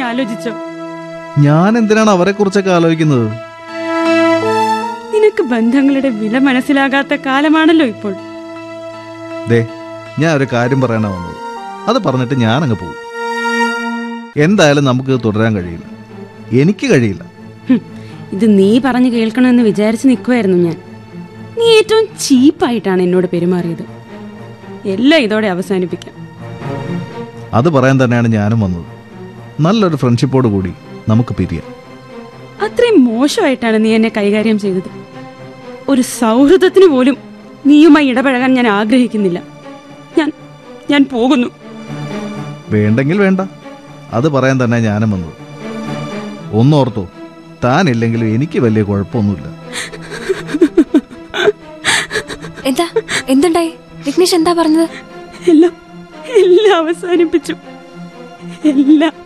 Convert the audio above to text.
ആലോചിച്ചോ ഞാൻ എന്തിനാണ് അവരെ കുറിച്ചൊക്കെ ആലോചിക്കുന്നത് നിനക്ക് ബന്ധങ്ങളുടെ വില മനസ്സിലാകാത്ത കാലമാണല്ലോ ഇപ്പോൾ ദേ ഞാൻ ഒരു കാര്യം പറയാനാ വന്നത് അത് പറഞ്ഞിട്ട് ഞാൻ അങ്ങ് പോകും എന്തായാലും നമുക്ക് ഇത് തുടരാൻ കഴിയില്ല എനിക്ക് കഴിയില്ല ഹും, ഇത് നീ പറഞ്ഞു കേൾക്കണമെന്ന് വിചാരിച്ച് നിൽക്കുമായിരുന്നു ഞാൻ നീ ഏറ്റവും ചീപ്പായിട്ടാണ് എന്നോട് പെരുമാറിയത് എല്ലാം ഇതോടെ അവസാനിപ്പിക്കാം അത് പറയാൻ തന്നെയാണ് ഞാനും വന്നത് നല്ലൊരു ഫ്രണ്ട്ഷിപ്പോട് കൂടി നമുക്ക് പിരിയാം അത്രയും മോശമായിട്ടാണ് നീ എന്നെ കൈകാര്യം ചെയ്തത് ഒരു സൗഹൃദത്തിന് പോലും നീയുമായി ഇടപഴകാൻ ഞാൻ ആഗ്രഹിക്കുന്നില്ല ഞാൻ ഞാൻ പോകുന്നു വേണ്ടെങ്കിൽ വേണ്ട അത് പറയാൻ തന്നെ ഞാനും വന്നത് ഒന്നോർത്തോ താനില്ലെങ്കിലും എനിക്ക് വലിയ കുഴപ്പമൊന്നുമില്ല എന്താ എന്തുണ്ടായി വിഘ്നേഷ് എന്താ പറഞ്ഞത് എല്ലാം എല്ലാം അവസാനിപ്പിച്ചു എല്ലാം